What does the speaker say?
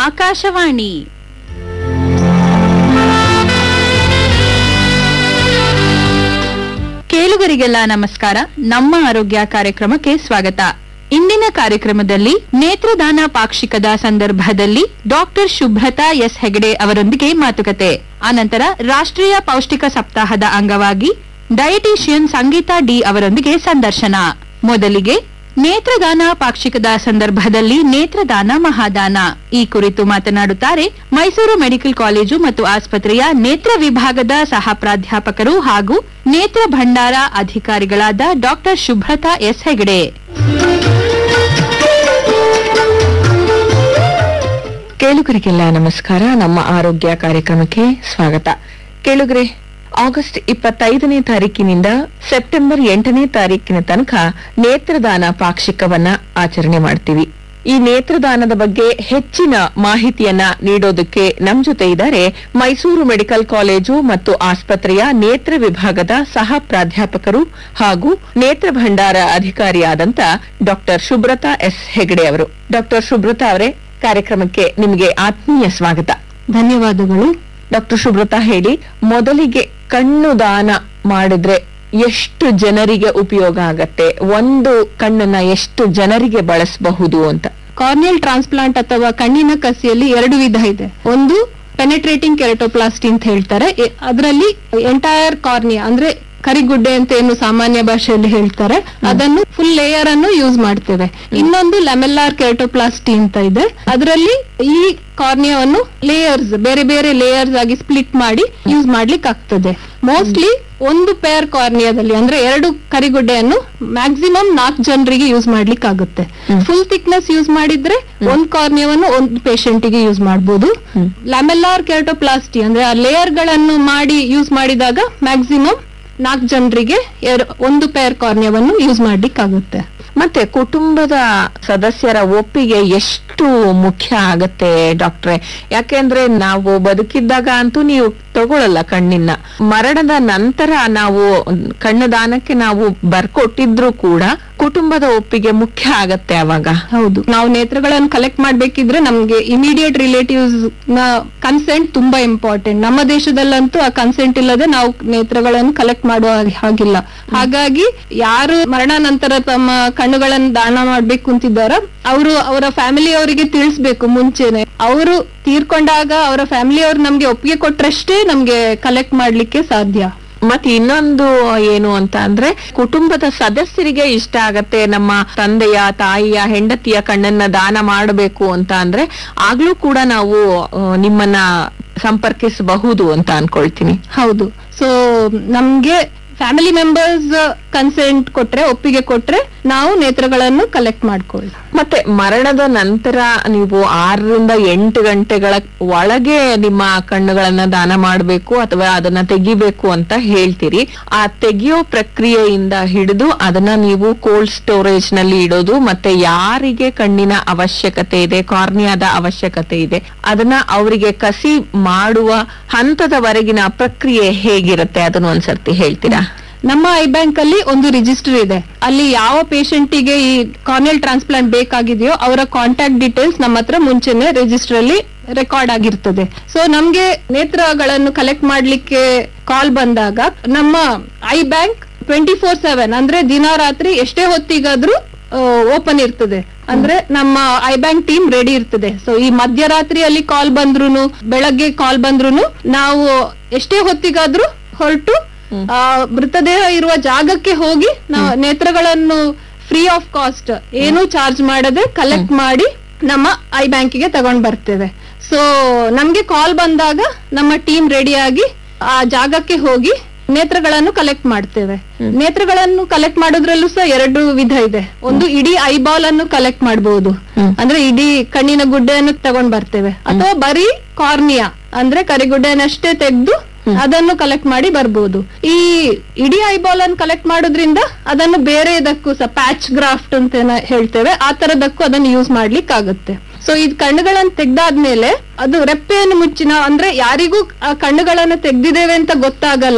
ಆಕಾಶವಾಣಿ ಕೇಳುಗರಿಗೆಲ್ಲ ನಮಸ್ಕಾರ ನಮ್ಮ ಆರೋಗ್ಯ ಕಾರ್ಯಕ್ರಮಕ್ಕೆ ಸ್ವಾಗತ ಇಂದಿನ ಕಾರ್ಯಕ್ರಮದಲ್ಲಿ ನೇತ್ರದಾನ ಪಾಕ್ಷಿಕದ ಸಂದರ್ಭದಲ್ಲಿ ಡಾಕ್ಟರ್ ಶುಭ್ರತಾ ಎಸ್ ಹೆಗಡೆ ಅವರೊಂದಿಗೆ ಮಾತುಕತೆ ಆನಂತರ ರಾಷ್ಟ್ರೀಯ ಪೌಷ್ಟಿಕ ಸಪ್ತಾಹದ ಅಂಗವಾಗಿ ಡಯಟಿಷಿಯನ್ ಸಂಗೀತಾ ಡಿ ಅವರೊಂದಿಗೆ ಸಂದರ್ಶನ ಮೊದಲಿಗೆ ನೇತ್ರದಾನ ಪಾಕ್ಷಿಕದ ಸಂದರ್ಭದಲ್ಲಿ ನೇತ್ರದಾನ ಮಹಾದಾನ ಈ ಕುರಿತು ಮಾತನಾಡುತ್ತಾರೆ ಮೈಸೂರು ಮೆಡಿಕಲ್ ಕಾಲೇಜು ಮತ್ತು ಆಸ್ಪತ್ರೆಯ ನೇತ್ರ ವಿಭಾಗದ ಸಹ ಪ್ರಾಧ್ಯಾಪಕರು ಹಾಗೂ ನೇತ್ರ ಭಂಡಾರ ಅಧಿಕಾರಿಗಳಾದ ಡಾಕ್ಟರ್ ಶುಭ್ರತಾ ಎಸ್ ಹೆಗಡೆ ಕೇಳುಗರಿಗೆಲ್ಲ ನಮಸ್ಕಾರ ನಮ್ಮ ಆರೋಗ್ಯ ಕಾರ್ಯಕ್ರಮಕ್ಕೆ ಸ್ವಾಗತ ಕೇಳುಗರೆ ಆಗಸ್ಟ್ ಇಪ್ಪತ್ತೈದನೇ ತಾರೀಕಿನಿಂದ ಸೆಪ್ಟೆಂಬರ್ ಎಂಟನೇ ತಾರೀಕಿನ ತನಕ ನೇತ್ರದಾನ ಪಾಕ್ಷಿಕವನ್ನ ಆಚರಣೆ ಮಾಡ್ತೀವಿ ಈ ನೇತ್ರದಾನದ ಬಗ್ಗೆ ಹೆಚ್ಚಿನ ಮಾಹಿತಿಯನ್ನ ನೀಡೋದಕ್ಕೆ ನಮ್ ಜೊತೆ ಇದ್ದಾರೆ ಮೈಸೂರು ಮೆಡಿಕಲ್ ಕಾಲೇಜು ಮತ್ತು ಆಸ್ಪತ್ರೆಯ ನೇತ್ರ ವಿಭಾಗದ ಸಹ ಪ್ರಾಧ್ಯಾಪಕರು ಹಾಗೂ ನೇತ್ರ ಭಂಡಾರ ಅಧಿಕಾರಿಯಾದಂತ ಡಾಕ್ಟರ್ ಶುಭ್ರತಾ ಎಸ್ ಹೆಗಡೆ ಅವರು ಡಾಕ್ಟರ್ ಶುಭ್ರತಾ ಅವರೇ ಕಾರ್ಯಕ್ರಮಕ್ಕೆ ನಿಮಗೆ ಆತ್ಮೀಯ ಸ್ವಾಗತ ಧನ್ಯವಾದಗಳು ಡಾಕ್ಟರ್ ಶುಭ್ರತಾ ಹೇಳಿ ಮೊದಲಿಗೆ ಕಣ್ಣು ದಾನ ಮಾಡಿದ್ರೆ ಎಷ್ಟು ಜನರಿಗೆ ಉಪಯೋಗ ಆಗತ್ತೆ ಒಂದು ಕಣ್ಣನ್ನ ಎಷ್ಟು ಜನರಿಗೆ ಬಳಸಬಹುದು ಅಂತ ಕಾರ್ನಿಯಲ್ ಟ್ರಾನ್ಸ್ಪ್ಲಾಂಟ್ ಅಥವಾ ಕಣ್ಣಿನ ಕಸಿಯಲ್ಲಿ ಎರಡು ವಿಧ ಇದೆ ಒಂದು ಪೆನೆಟ್ರೇಟಿಂಗ್ ಕೆರಟೋಪ್ಲಾಸ್ಟಿ ಅಂತ ಹೇಳ್ತಾರೆ ಅದರಲ್ಲಿ ಎಂಟೈರ್ ಕಾರ್ನಿಯಾ ಅಂದ್ರೆ ಕರಿಗುಡ್ಡೆ ಅಂತ ಏನು ಸಾಮಾನ್ಯ ಭಾಷೆಯಲ್ಲಿ ಹೇಳ್ತಾರೆ ಅದನ್ನು ಫುಲ್ ಲೇಯರ್ ಅನ್ನು ಯೂಸ್ ಮಾಡ್ತೇವೆ ಇನ್ನೊಂದು ಲೆಮೆಲ್ಲಾರ್ ಕೆರಟೋಪ್ಲಾಸ್ಟಿ ಅಂತ ಇದೆ ಅದರಲ್ಲಿ ಈ ಕಾರ್ನಿಯಾವನ್ನು ಲೇಯರ್ಸ್ ಬೇರೆ ಬೇರೆ ಲೇಯರ್ಸ್ ಆಗಿ ಸ್ಪ್ಲಿಟ್ ಮಾಡಿ ಯೂಸ್ ಮಾಡ್ಲಿಕ್ಕೆ ಆಗ್ತದೆ ಮೋಸ್ಟ್ಲಿ ಒಂದು ಪೇರ್ ಕಾರ್ನಿಯಾದಲ್ಲಿ ಅಂದ್ರೆ ಎರಡು ಕರಿಗುಡ್ಡೆಯನ್ನು ಮ್ಯಾಕ್ಸಿಮಮ್ ನಾಲ್ಕು ಜನರಿಗೆ ಯೂಸ್ ಮಾಡ್ಲಿಕ್ಕೆ ಆಗುತ್ತೆ ಫುಲ್ ಥಿಕ್ನೆಸ್ ಯೂಸ್ ಮಾಡಿದ್ರೆ ಒಂದ್ ಕಾರ್ನಿಯಾವನ್ನು ಒಂದು patient ಗೆ ಯೂಸ್ ಮಾಡಬಹುದು ಲ್ಯಾಮೆಲ್ಲಾರ್ ಕೆರಟೋಪ್ಲಾಸ್ಟಿ ಅಂದ್ರೆ ಆ ಲೇಯರ್ ಗಳನ್ನು ಮಾಡಿ ಯೂಸ್ ಮಾಡಿದಾಗ ಮ್ಯಾಕ್ಸಿಮಮ್ ನಾಲ್ಕು ಜನರಿಗೆ ಒಂದು ಪೇರ್ ಕಾರ್ನಿಯಾವನ್ನು ಯೂಸ್ ಮಾಡ್ಲಿಕ್ಕೆ ಆಗುತ್ತೆ ಮತ್ತೆ ಕುಟುಂಬದ ಸದಸ್ಯರ ಒಪ್ಪಿಗೆ ಎಷ್ಟು ಮುಖ್ಯ ಆಗತ್ತೆ ಡಾಕ್ಟ್ರೆ ಯಾಕೆಂದ್ರೆ ನಾವು ಬದುಕಿದ್ದಾಗ ಅಂತೂ ನೀವು ತಗೊಳಲ್ಲ ಕಣ್ಣಿನ ಮರಣದ ನಂತರ ನಾವು ಕಣ್ಣು ದಾನಕ್ಕೆ ನಾವು ಬರ್ಕೊಟ್ಟಿದ್ರು ಕೂಡ ಕುಟುಂಬದ ಒಪ್ಪಿಗೆ ಮುಖ್ಯ ಆಗತ್ತೆ ಅವಾಗ ಹೌದು ನಾವು ನೇತ್ರಗಳನ್ನು ಕಲೆಕ್ಟ್ ಮಾಡ್ಬೇಕಿದ್ರೆ ನಮ್ಗೆ ಇಮಿಡಿಯೇಟ್ ರಿಲೇಟಿವ್ಸ್ ನ ಕನ್ಸೆಂಟ್ ತುಂಬಾ ಇಂಪಾರ್ಟೆಂಟ್ ನಮ್ಮ ದೇಶದಲ್ಲಂತೂ ಆ ಕನ್ಸೆಂಟ್ ಇಲ್ಲದೆ ನಾವು ನೇತ್ರಗಳನ್ನು ಕಲೆಕ್ಟ್ ಮಾಡುವ ಹಾಗಿಲ್ಲ ಹಾಗಾಗಿ ಯಾರು ಮರಣ ನಂತರ ತಮ್ಮ ಕಣ್ಣುಗಳನ್ನು ದಾನ ಮಾಡ್ಬೇಕು ಅಂತಿದ್ದಾರ ಅವರು ಅವರ ಫ್ಯಾಮಿಲಿ ಅವರಿಗೆ ತಿಳಿಸ್ಬೇಕು ಮುಂಚೆನೆ ಅವರು ತೀರ್ಕೊಂಡಾಗ ಅವರ ಫ್ಯಾಮಿಲಿ ಅವ್ರು ನಮ್ಗೆ ಒಪ್ಪಿಗೆ ಕೊಟ್ರಷ್ಟೇ ನಮ್ಗೆ ಕಲೆಕ್ಟ್ ಮಾಡ್ಲಿಕ್ಕೆ ಸಾಧ್ಯ ಮತ್ತೆ ಇನ್ನೊಂದು ಏನು ಅಂತ ಅಂದ್ರೆ ಕುಟುಂಬದ ಸದಸ್ಯರಿಗೆ ಇಷ್ಟ ಆಗತ್ತೆ ನಮ್ಮ ತಂದೆಯ ತಾಯಿಯ ಹೆಂಡತಿಯ ಕಣ್ಣನ್ನ ದಾನ ಮಾಡಬೇಕು ಅಂತ ಅಂದ್ರೆ ಆಗ್ಲೂ ಕೂಡ ನಾವು ಆ, ನಿಮ್ಮನ್ನ ಸಂಪರ್ಕಿಸಬಹುದು ಅಂತ ಅನ್ಕೊಳ್ತೀನಿ ಹೌದು ಸೊ ನಮ್ಗೆ ಫ್ಯಾಮಿಲಿ ಮೆಂಬರ್ಸ್ ಕನ್ಸೆಂಟ್ ಕೊಟ್ರೆ ಒಪ್ಪಿಗೆ ಕೊಟ್ರೆ ನಾವು ನೇತ್ರಗಳನ್ನು ಕಲೆಕ್ಟ್ ಮಾಡ್ಕೊಳ್ಳಿ ಮತ್ತೆ ಮರಣದ ನಂತರ ನೀವು ಆರರಿಂದ ಎಂಟು ಗಂಟೆಗಳ ಒಳಗೆ ನಿಮ್ಮ ಕಣ್ಣುಗಳನ್ನ ದಾನ ಮಾಡಬೇಕು ಅಥವಾ ಅದನ್ನ ತೆಗಿಬೇಕು ಅಂತ ಹೇಳ್ತೀರಿ ಆ ತೆಗಿಯೋ ಪ್ರಕ್ರಿಯೆಯಿಂದ ಹಿಡಿದು ಅದನ್ನ ನೀವು ಕೋಲ್ಡ್ ಸ್ಟೋರೇಜ್ ನಲ್ಲಿ ಇಡೋದು ಮತ್ತೆ ಯಾರಿಗೆ ಕಣ್ಣಿನ ಅವಶ್ಯಕತೆ ಇದೆ ಕಾರ್ನಿಯಾದ ಅವಶ್ಯಕತೆ ಇದೆ ಅದನ್ನ ಅವರಿಗೆ ಕಸಿ ಮಾಡುವ ಹಂತದವರೆಗಿನ ಪ್ರಕ್ರಿಯೆ ಹೇಗಿರುತ್ತೆ ಅದನ್ನ ಒಂದ್ಸರ್ತಿ ಹೇಳ್ತೀರಾ ನಮ್ಮ ಐ ಬ್ಯಾಂಕ್ ಅಲ್ಲಿ ಒಂದು ರಿಜಿಸ್ಟರ್ ಇದೆ ಅಲ್ಲಿ ಯಾವ patient ಗೆ ಈ ಕಾರ್ನಿಯಲ್ ಟ್ರಾನ್ಸ್ಪ್ಲಾಂಟ್ ಬೇಕಾಗಿದೆಯೋ ಅವರ ಕಾಂಟ್ಯಾಕ್ಟ್ ಡೀಟೇಲ್ಸ್ ನಮ್ಮ ಹತ್ರ ಮುಂಚೆನೆ ರಿಜಿಸ್ಟರ್ ಅಲ್ಲಿ ರೆಕಾರ್ಡ್ ಆಗಿರ್ತದೆ ಸೊ ನಮ್ಗೆ ನೇತ್ರಗಳನ್ನು ಕಲೆಕ್ಟ್ ಮಾಡ್ಲಿಕ್ಕೆ ಕಾಲ್ ಬಂದಾಗ ನಮ್ಮ eye bank twenty four seven ಅಂದ್ರೆ ದಿನ ರಾತ್ರಿ ಎಷ್ಟೇ ಹೊತ್ತಿಗಾದ್ರೂ ಓಪನ್ ಇರ್ತದೆ ಅಂದ್ರೆ ನಮ್ಮ ಐ ಬ್ಯಾಂಕ್ ಟೀಮ್ ರೆಡಿ ಇರ್ತದೆ ಸೊ ಈ ಮಧ್ಯರಾತ್ರಿಯಲ್ಲಿ ಕಾಲ್ ಬಂದ್ರುನು ಬೆಳಗ್ಗೆ ಕಾಲ್ ಬಂದ್ರುನು ನಾವು ಎಷ್ಟೇ ಹೊತ್ತಿಗಾದ್ರೂ ಹೊರಟು ಆ, ಮೃತದೇಹ ಇರುವ ಜಾಗಕ್ಕೆ ಹೋಗಿ ನಾವು ನೇತ್ರಗಳನ್ನು ಫ್ರೀ ಆಫ್ ಕಾಸ್ಟ್ ಏನು ಚಾರ್ಜ್ ಮಾಡದೆ ಕಲೆಕ್ಟ್ ಮಾಡಿ ನಮ್ಮ ಐ ಬ್ಯಾಂಕಿಗೆ ತಗೊಂಡ್ ಬರ್ತೇವೆ ಸೊ ನಮ್ಗೆ ಕಾಲ್ ಬಂದಾಗ ನಮ್ಮ ಟೀಮ್ ರೆಡಿಯಾಗಿ ಆ ಜಾಗಕ್ಕೆ ಹೋಗಿ ನೇತ್ರಗಳನ್ನು ಕಲೆಕ್ಟ್ ಮಾಡ್ತೇವೆ ನೇತ್ರಗಳನ್ನು ಕಲೆಕ್ಟ್ ಮಾಡೋದ್ರಲ್ಲೂ ಸಹ ಎರಡು ವಿಧ ಇದೆ ಒಂದು ಇಡೀ ಐಬಾಲ್ ಅನ್ನು ಕಲೆಕ್ಟ್ ಮಾಡಬಹುದು ಅಂದ್ರೆ ಇಡೀ ಕಣ್ಣಿನ ಗುಡ್ಡೆಯನ್ನು ತಗೊಂಡ್ ಬರ್ತೇವೆ ಅಥವಾ ಬರೀ ಕಾರ್ನಿಯಾ ಅಂದ್ರೆ ಕರಿಗುಡ್ಡೆಯನ್ನಷ್ಟೇ ತೆಗೆದು ಅದನ್ನು ಕಲೆಕ್ಟ್ ಮಾಡಿ ಬರ್ಬೋದು ಈ ಇಡೀ ಐಬಾಲ್ ಅನ್ನು ಕಲೆಕ್ಟ್ ಮಾಡೋದ್ರಿಂದ ಅದನ್ನು ಬೇರೆ ಇದಕ್ಕೂ ಸಹ ಪ್ಯಾಚ್ ಗ್ರಾಫ್ಟ್ ಅಂತ ಏನ ಹೇಳ್ತೇವೆ ಆ ತರದಕ್ಕೂ ಅದನ್ನು ಯೂಸ್ ಮಾಡ್ಲಿಕ್ಕೆ ಆಗುತ್ತೆ ಸೊ ಇದು ಕಣ್ಣುಗಳನ್ನು ತೆಗ್ದಾದ್ಮೇಲೆ ಅದು ರೆಪ್ಪೆಯನ್ನು ಮುಚ್ಚಿನ ಅಂದ್ರೆ ಯಾರಿಗೂ ಆ ಕಣ್ಣುಗಳನ್ನು ತೆಗ್ದಿದ್ದೇವೆ ಅಂತ ಗೊತ್ತಾಗಲ್ಲ